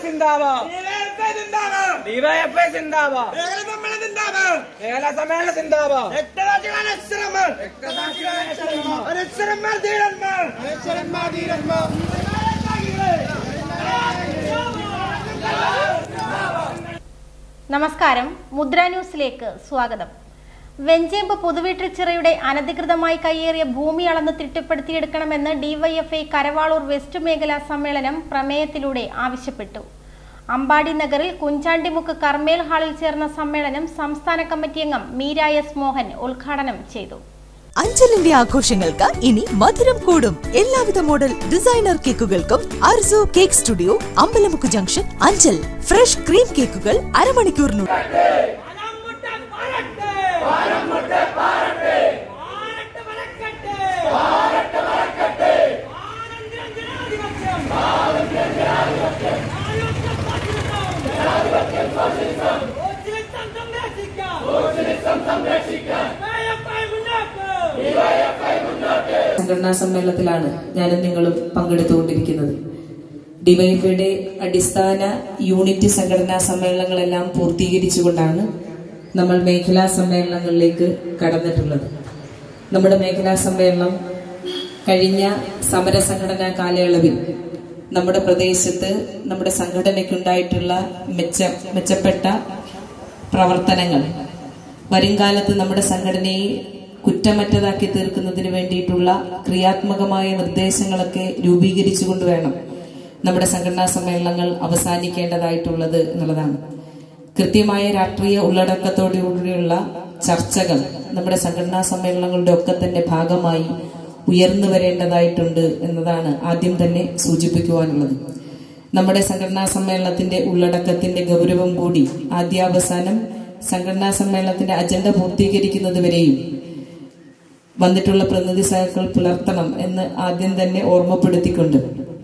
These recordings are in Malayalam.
സിന്ദാബാദ് ഡിവൈഎഫ്ഐ സിന്ദാബാദ് ഡിവൈഎഫ്ഐ സിന്ദാബാദ് മേഖല സമ്മേളനം സിന്ദാബാദ് മേഖലാ സമ്മേളന സിന്ദാബാദ് രക്തസാക്ഷികളാണ് അക്ഷരന്മാർ അനക്ഷരന്മാർ ധീരന്മാർ അനക്ഷരന്മാർ ധീരന്മാർ നമസ്കാരം മുദ്ര ന്യൂസിലേക്ക് സ്വാഗതം വെഞ്ചേമ്പ് പൊതുവീട്ടിൽ ചിറയുടെ അനധികൃതമായി കയ്യേറിയ ഭൂമി അളന്ന് തിട്ടപ്പെടുത്തിയെടുക്കണമെന്ന് ഡിവൈഎഫ്ഐ കരവാളൂർ വെസ്റ്റ് മേഖലാ സമ്മേളനം പ്രമേയത്തിലൂടെ ആവശ്യപ്പെട്ടു അമ്പാടി നഗറിൽ കുഞ്ചാണ്ടിമുക്ക് കർമേൽ ഹാളിൽ ചേർന്ന സമ്മേളനം സംസ്ഥാന കമ്മിറ്റി അംഗം മീര എസ് മോഹൻ ഉദ്ഘാടനം ചെയ്തു അഞ്ചലിന്റെ ആഘോഷങ്ങൾക്ക് ഇനി മധുരം കൂടും എല്ലാവിധ മോഡൽ ഡിസൈനർ കേക്കുകൾക്കും Arzo cake studio Ambalamukku junction Anchal fresh cream കേക്കുകൾ അരമണിക്കൂറിനുള്ളിൽ സംഘടനാ സമ്മേളനത്തിലാണ് ഞാനും നിങ്ങളും പങ്കെടുത്തുകൊണ്ടിരിക്കുന്നത് ഡിവൈഫൈയുടെ അടിസ്ഥാന യൂണിറ്റ് സംഘടനാ സമ്മേളനങ്ങളെല്ലാം പൂർത്തീകരിച്ചുകൊണ്ടാണ് നമ്മൾ മേഖലാ സമ്മേളനങ്ങളിലേക്ക് കടന്നിട്ടുള്ളത് നമ്മുടെ മേഖലാ സമ്മേളനം കഴിഞ്ഞ സമര സംഘടനാ കാലയളവിൽ നമ്മുടെ പ്രദേശത്ത് നമ്മുടെ സംഘടനയ്ക്കുണ്ടായിട്ടുള്ള മെച്ച മെച്ചപ്പെട്ട പ്രവർത്തനങ്ങൾ വരുംകാലത്ത് നമ്മുടെ സംഘടനയെ കുറ്റമറ്റതാക്കി തീർക്കുന്നതിന് വേണ്ടിയിട്ടുള്ള ക്രിയാത്മകമായ നിർദ്ദേശങ്ങളൊക്കെ രൂപീകരിച്ചുകൊണ്ട് വേണം നമ്മുടെ സംഘടനാ സമ്മേളനങ്ങൾ അവസാനിക്കേണ്ടതായിട്ടുള്ളത് എന്നുള്ളതാണ് കൃത്യമായ രാഷ്ട്രീയ ഉള്ളടക്കത്തോടുകൂടിയുള്ള ചർച്ചകൾ നമ്മുടെ സംഘടനാ സമ്മേളനങ്ങളുടെ ഒക്കെ തന്നെ ഭാഗമായി ഉയർന്നു വരേണ്ടതായിട്ടുണ്ട് എന്നതാണ് ആദ്യം തന്നെ സൂചിപ്പിക്കുവാനുള്ളത് നമ്മുടെ സംഘടനാ സമ്മേളനത്തിന്റെ ഉള്ളടക്കത്തിന്റെ ഗൗരവം കൂടി ആദ്യാവസാനം സംഘടനാ സമ്മേളനത്തിന്റെ അജണ്ട പൂർത്തീകരിക്കുന്നത് വരെയും വന്നിട്ടുള്ള പ്രതിനിധി സഹകൾ പുലർത്തണം എന്ന് ആദ്യം തന്നെ ഓർമ്മപ്പെടുത്തിക്കൊണ്ട്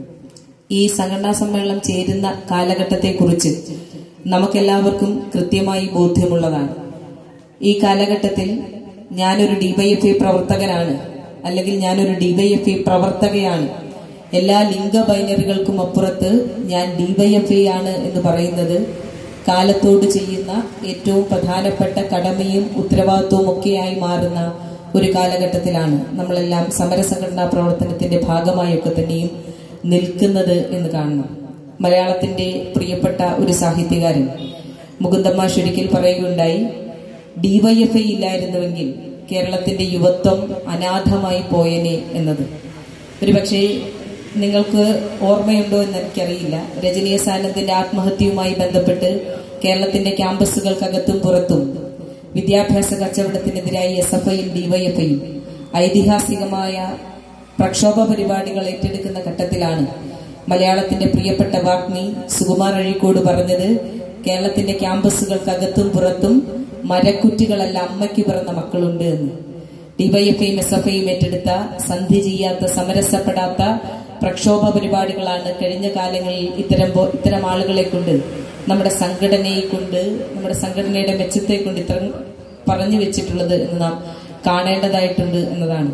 ഈ സംഘടനാ സമ്മേളനം ചേരുന്ന കാലഘട്ടത്തെക്കുറിച്ച് നമുക്കെല്ലാവർക്കും കൃത്യമായി ബോധ്യമുള്ളതാണ് ഈ കാലഘട്ടത്തിൽ ഞാനൊരു ഡിവൈഎഫ്ഐ പ്രവർത്തകനാണ് അല്ലെങ്കിൽ ഞാനൊരു ഡിവൈഎഫ്ഐ പ്രവർത്തകയാണ് എല്ലാ ലിംഗ ബൈനറികൾക്കും അപ്പുറത്ത് ഞാൻ ഡിവൈഎഫ്ഐ ആണ് എന്ന് പറയുന്നത് കാലത്തോട് ചെയ്യുന്ന ഏറ്റവും പ്രധാനപ്പെട്ട കടമയും ഉത്തരവാദിത്വവും ഒക്കെയായി മാറുന്ന ഒരു കാലഘട്ടത്തിലാണ് നമ്മളെല്ലാം സമരസംഘടനാ പ്രവർത്തനത്തിന്റെ ഭാഗമായൊക്കെ തന്നെയും നിൽക്കുന്നത് എന്ന് കാണണം മലയാളത്തിന്റെ പ്രിയപ്പെട്ട ഒരു സാഹിത്യകാരൻ മുകുന്ദമ്മ ഒരിക്കൽ പറയുകയുണ്ടായി ഡിവൈഎഫ്ഐ ഇല്ലായിരുന്നുവെങ്കിൽ കേരളത്തിന്റെ യുവത്വം അനാഥമായി പോയനെ എന്നത് ഒരുപക്ഷെ നിങ്ങൾക്ക് ഓർമ്മയുണ്ടോ എന്ന് എനിക്കറിയില്ല രജനീയ സാനന്ദിന്റെ ആത്മഹത്യയുമായി ബന്ധപ്പെട്ട് കേരളത്തിന്റെ ക്യാമ്പസുകൾക്കകത്തും പുറത്തും വിദ്യാഭ്യാസ കച്ചവടത്തിനെതിരായി എസ് എഫ് ഐയും ഡിവൈഎഫ്ഐയും ഐതിഹാസികമായ പ്രക്ഷോഭ പരിപാടികൾ ഏറ്റെടുക്കുന്ന ഘട്ടത്തിലാണ് മലയാളത്തിന്റെ പ്രിയപ്പെട്ട വാഗ്മി സുകുമാർ അഴീക്കോട് പറഞ്ഞത് കേരളത്തിന്റെ ക്യാമ്പസുകൾക്കകത്തും പുറത്തും മരക്കുറ്റികളല്ല അമ്മയ്ക്ക് പിറന്ന മക്കളുണ്ട് എന്ന് ഡിവൈഎഫ്ഐയും എസ് എഫ് ഐയും ഏറ്റെടുത്ത സന്ധി ചെയ്യാത്ത സമരസപ്പെടാത്ത പ്രക്ഷോഭ പരിപാടികളാണ് കഴിഞ്ഞ കാലങ്ങളിൽ ഇത്തരം പോ- ഇത്തരം ആളുകളെ കൊണ്ട് നമ്മുടെ സംഘടനയെ കൊണ്ട് നമ്മുടെ സംഘടനയുടെ മെച്ചത്തെ കൊണ്ട് ഇത്തരം പറഞ്ഞു വെച്ചിട്ടുള്ളത് എന്ന് നാം കാണേണ്ടതായിട്ടുണ്ട് എന്നതാണ്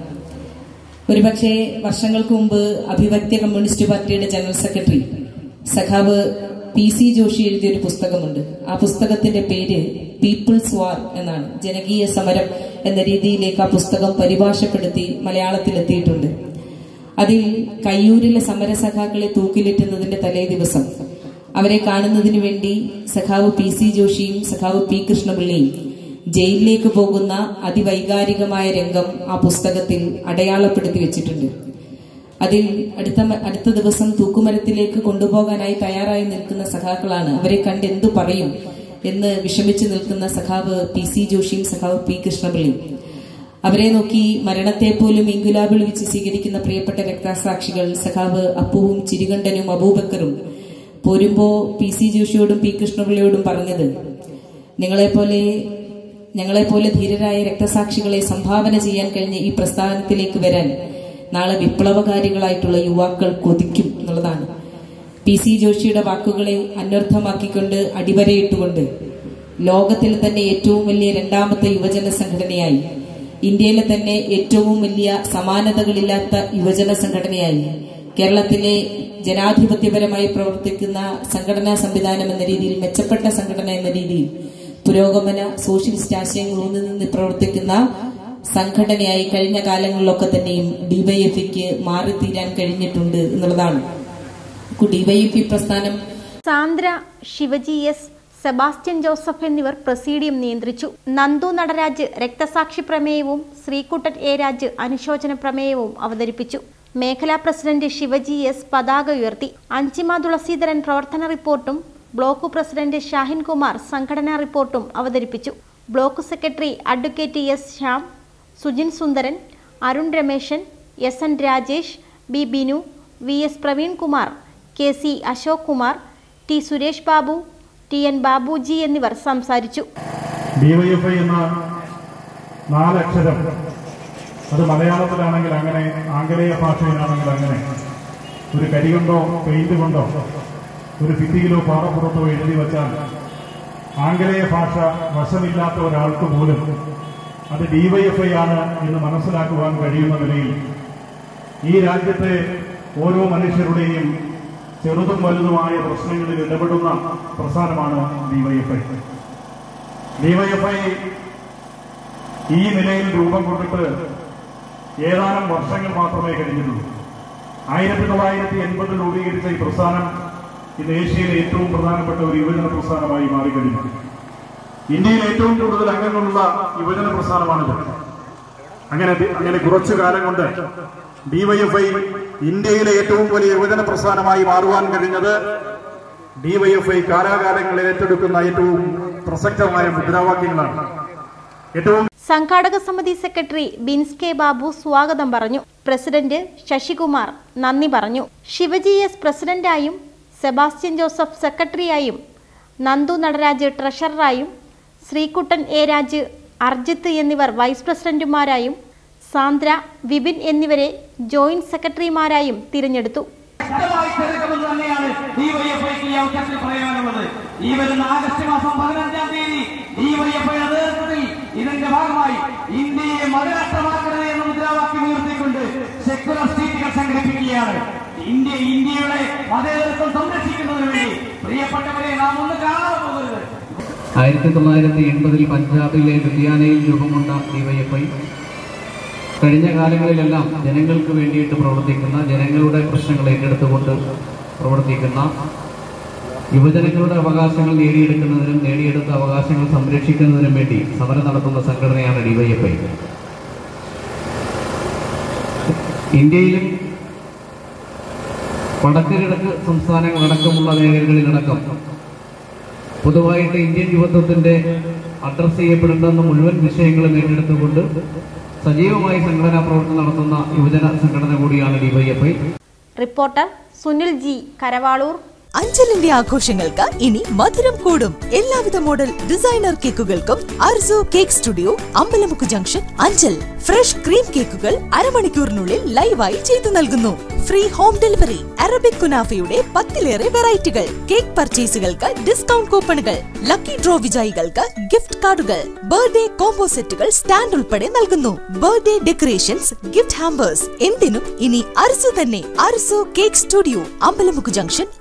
ഒരുപക്ഷെ വർഷങ്ങൾക്ക് മുമ്പ് അഭിവക്തി കമ്മ്യൂണിസ്റ്റ് പാർട്ടിയുടെ ജനറൽ സെക്രട്ടറി സഖാവ് പി സി ജോഷി എഴുതിയ ഒരു പുസ്തകമുണ്ട് ആ പുസ്തകത്തിന്റെ പേര് പീപ്പിൾസ് വാർ എന്നാണ് ജനകീയ സമരം എന്ന രീതിയിലേക്ക് ആ പുസ്തകം പരിഭാഷപ്പെടുത്തി മലയാളത്തിലെത്തിയിട്ടുണ്ട് അതിൽ കയ്യൂരിലെ സമരസഖാക്കളെ തൂക്കിലേറ്റുന്നതിന്റെ തലേ ദിവസം അവരെ കാണുന്നതിന് വേണ്ടി സഖാവ് പി സി ജോഷിയും സഖാവ് പി കൃഷ്ണപിള്ളിയും ജയിലിലേക്ക് പോകുന്ന അതിവൈകാരികമായ രംഗം ആ പുസ്തകത്തിൽ അടയാളപ്പെടുത്തി വെച്ചിട്ടുണ്ട് അതിൽ അടുത്ത മ- അടുത്ത ദിവസം തൂക്കുമരത്തിലേക്ക് കൊണ്ടുപോകാനായി തയ്യാറായി നിൽക്കുന്ന സഖാക്കളാണ് അവരെ കണ്ട് എന്തു പറയും എന്ന് വിഷമിച്ചു നിൽക്കുന്ന സഖാവ് പി സി ജോഷിയും സഖാവ് പി കൃഷ്ണപിള്ളിയും അവരെ നോക്കി മരണത്തെ പോലും ഇങ്കുലാബിൾ വെച്ച് സ്വീകരിക്കുന്ന പ്രിയപ്പെട്ട രക്തസാക്ഷികൾ സഖാവ് അപ്പുവും ചിരികണ്ഠനും അബൂബക്കറും പോരുമ്പോ പി സി ജോഷിയോടും പി കൃഷ്ണപിള്ളിയോടും പറഞ്ഞത് നിങ്ങളെപ്പോലെ ഞങ്ങളെപ്പോലെ ധീരരായ രക്തസാക്ഷികളെ സംഭാവന ചെയ്യാൻ കഴിഞ്ഞ ഈ പ്രസ്ഥാനത്തിലേക്ക് വരാൻ നാളെ വിപ്ലവകാരികളായിട്ടുള്ള യുവാക്കൾ കൊതിക്കും എന്നുള്ളതാണ് പി സി ജോഷിയുടെ വാക്കുകളെ അന്വർത്ഥമാക്കിക്കൊണ്ട് അടിവരയിട്ടുകൊണ്ട് ലോകത്തിൽ തന്നെ ഏറ്റവും വലിയ രണ്ടാമത്തെ യുവജന സംഘടനയായി ഇന്ത്യയിലെ തന്നെ ഏറ്റവും വലിയ സമാനതകളില്ലാത്ത യുവജന സംഘടനയായി കേരളത്തിലെ ജനാധിപത്യപരമായി പ്രവർത്തിക്കുന്ന സംഘടനാ സംവിധാനം എന്ന രീതിയിൽ മെച്ചപ്പെട്ട സംഘടന എന്ന രീതിയിൽ പുരോഗമന സോഷ്യലിസ്റ്റ് ആശയങ്ങൾ ഊന്നി നിന്ന് പ്രവർത്തിക്കുന്ന സംഘടനയായി കഴിഞ്ഞ കാലങ്ങളിലൊക്കെ തന്നെയും ഡിവൈഎഫ്ഐക്ക് മാറിത്തീരാൻ കഴിഞ്ഞിട്ടുണ്ട് എന്നുള്ളതാണ് ഡിവൈഎഫ്ഐ പ്രസ്ഥാനം സാന്ദ്ര ശിവജി എസ് സെബാസ്റ്റ്യൻ ജോസഫ് എന്നിവർ പ്രസീഡിയം നിയന്ത്രിച്ചു നന്ദു നടരാജ് രക്തസാക്ഷി പ്രമേയവും ശ്രീകുട്ടൻ എ രാജ് അനുശോചന പ്രമേയവും അവതരിപ്പിച്ചു മേഖലാ പ്രസിഡന്റ് ശിവജി എസ് പതാക ഉയർത്തി അഞ്ചിമ തുളസീധരൻ പ്രവർത്തന റിപ്പോർട്ടും ബ്ലോക്ക് പ്രസിഡന്റ് ഷാഹിൻ കുമാർ സംഘടനാ റിപ്പോർട്ടും അവതരിപ്പിച്ചു block secretary advocate S Shyam Sujin Sundaran Arun Ramesan S N Rajesh B Binu V S Praveen Kumar K C Ashok Kumar T Suresh Babu T N Babuji എന്നിവർ സംസാരിച്ചു ഡിവൈഎഫ്ഐ എന്ന നാലക്ഷരം അത് മലയാളത്തിലാണെങ്കിൽ അങ്ങനെ ആംഗലേയ ഭാഷയിലാണെങ്കിൽ അങ്ങനെ ഒരു കരി കൊണ്ടോ പെയിന്റ് കൊണ്ടോ ഒരു ഭിത്തിയിലോ പാറപ്പുറത്തോ എഴുതി വച്ചാൽ ആംഗലേയ ഭാഷ വശമില്ലാത്ത ഒരാൾക്ക് പോലും അത് ഡിവൈഎഫ്ഐ ആണ് എന്ന് മനസ്സിലാക്കുവാൻ കഴിയുന്ന നിലയിൽ ഈ രാജ്യത്തെ ഓരോ മനുഷ്യരുടെയും ചെറുതും വലുതുമായ പ്രശ്നങ്ങളിൽ ഇടപെടുന്ന പ്രസ്ഥാനമാണ് ഡിവൈഎഫ്ഐ ഡിവൈഎഫ്ഐ ഈ നിലയിൽ രൂപം കൊണ്ടിട്ട് ഏതാനും വർഷങ്ങൾ മാത്രമേ കഴിഞ്ഞിട്ടുള്ളൂ ആയിരത്തി തൊള്ളായിരത്തി എൺപതിൽ രൂപീകരിച്ച ഈ പ്രസ്ഥാനം ഇന്ന് ഏഷ്യയിലെ ഏറ്റവും പ്രധാനപ്പെട്ട ഒരു യുവജന പ്രസ്ഥാനമായി മാറിക്കഴിഞ്ഞു ഇന്ത്യയിൽ ഏറ്റവും കൂടുതൽ അംഗങ്ങളുള്ള യുവജന പ്രസ്ഥാനമാണിത് അങ്ങനെ അങ്ങനെ കുറച്ചു കാലം കൊണ്ട് ഡിവൈഎഫ്ഐ ഇന്ത്യയിലെ ഏറ്റവും വലിയ യുവജന പ്രസ്ഥാനമായി മാറുവാൻ കഴിഞ്ഞത് ഡിവൈഎഫ്ഐ കാലാകാലങ്ങളിൽ ഏറ്റെടുക്കുന്ന ഏറ്റവും പ്രസക്തമായ മുദ്രാവാക്യങ്ങളാണ് ഏറ്റവും സംഘാടക സമിതി സെക്രട്ടറി ബിൻസ് കെ ബാബു സ്വാഗതം പറഞ്ഞു പ്രസിഡന്റ് ശശികുമാർ നന്ദി പറഞ്ഞു ശിവജി എസ് പ്രസിഡന്റായും സെബാസ്റ്റ്യൻ ജോസഫ് സെക്രട്ടറിയായും നന്ദു നടരാജ് ട്രഷററായും ശ്രീകുട്ടൻ എ രാജ് അർജിത്ത് എന്നിവർ വൈസ് പ്രസിഡന്റുമാരായും സാന്ദ്ര വിപിൻ എന്നിവരെ ജോയിന്റ് സെക്രട്ടറിമാരായും തിരഞ്ഞെടുത്തു ശക്തമായി ചെറുക്കുമെന്ന് തന്നെയാണ് ഡിവൈഎഫ്ഐക്ക് ഈ അവസരത്തിൽ പറയാനുള്ളത് ഈ വരുന്ന ആഗസ്റ്റ് മാസം പതിനഞ്ചാം തീയതി ഡിവൈഎഫ്ഐയുടെ നേതൃത്വത്തിൽ ഇതിന്റെ ഭാഗമായി ഇന്ത്യയെ മതരാഷ്ട്രമാക്കരുത് എന്ന മുദ്രാവാക്യം ഉയർത്തിക്കൊണ്ട് സെക്യുലർ സ്റ്റേറ്റുകൾ സംഘടിപ്പിക്കുകയാണ് ഇന്ത്യ ഇന്ത്യയുടെ മതേതരത്വം സംരക്ഷിക്കുന്നതിന് വേണ്ടി പ്രിയപ്പെട്ടവരെ നാം ഒന്ന് കാണാതെ പോകരുത് ആയിരത്തി തൊള്ളായിരത്തി എൺപതിൽ പഞ്ചാബിലെ ലുധിയാനയിൽ രൂപം കൊണ്ട ഡിവൈഎഫ്ഐ കഴിഞ്ഞ കാലങ്ങളിലെല്ലാം ജനങ്ങൾക്ക് വേണ്ടിയിട്ട് പ്രവർത്തിക്കുന്ന ജനങ്ങളുടെ പ്രശ്നങ്ങൾ ഏറ്റെടുത്തുകൊണ്ട് പ്രവർത്തിക്കുന്ന യുവജനങ്ങളുടെ അവകാശങ്ങൾ നേടിയെടുക്കുന്നതിനും നേടിയെടുത്ത അവകാശങ്ങൾ സംരക്ഷിക്കുന്നതിനും വേണ്ടി സമരം നടത്തുന്ന സംഘടനയാണ് ഡിവൈഎഫ്ഐ ഇന്ത്യയിലും വടക്ക് കിഴക്ക് സംസ്ഥാനങ്ങളടക്കമുള്ള മേഖലകളിലടക്കം പൊതുവായിട്ട് ഇന്ത്യൻ യുവത്വത്തിന്റെ അഡ്രസ് ചെയ്യപ്പെടുന്ന മുഴുവൻ വിഷയങ്ങളും ഏറ്റെടുത്തുകൊണ്ട് സജീവമായി സംഘടനാ പ്രവർത്തനം നടത്തുന്ന യുവജന സംഘടന കൂടിയാണ് DYFI reporter Sunil G Karavaloor അഞ്ചലിന്റെ ആഘോഷങ്ങൾക്ക് ഇനി മധുരം കൂടും എല്ലാവിധ മോഡൽ ഡിസൈനർ കേക്കുകൾക്കും Arzo cake studio Ambalamukku junction Anchal fresh cream കേക്കുകൾ അരമണിക്കൂറിനുള്ളിൽ ലൈവായി ചെയ്തു നൽകുന്നു ഫ്രീ ഹോം ഡെലിവറി അറബിക് കുനാഫയുടെ പത്തിലേറെ വെറൈറ്റികൾ കേക്ക് പർച്ചേസുകൾക്ക് ഡിസ്കൗണ്ട് കൂപ്പണുകൾ ലക്കി ഡ്രോ വിജയികൾക്ക് ഗിഫ്റ്റ് കാർഡുകൾ ബർത്ത്ഡേ കോംബോ സെറ്റുകൾ സ്റ്റാൻഡ് ഉൾപ്പെടെ നൽകുന്നു ബർത്ത്ഡേ ഡെക്കറേഷൻസ് ഗിഫ്റ്റ് ഹാമ്പേഴ്സ് എന്തിനും ഇനി അർസു തന്നെ Arzu cake studio Ambalamukku junction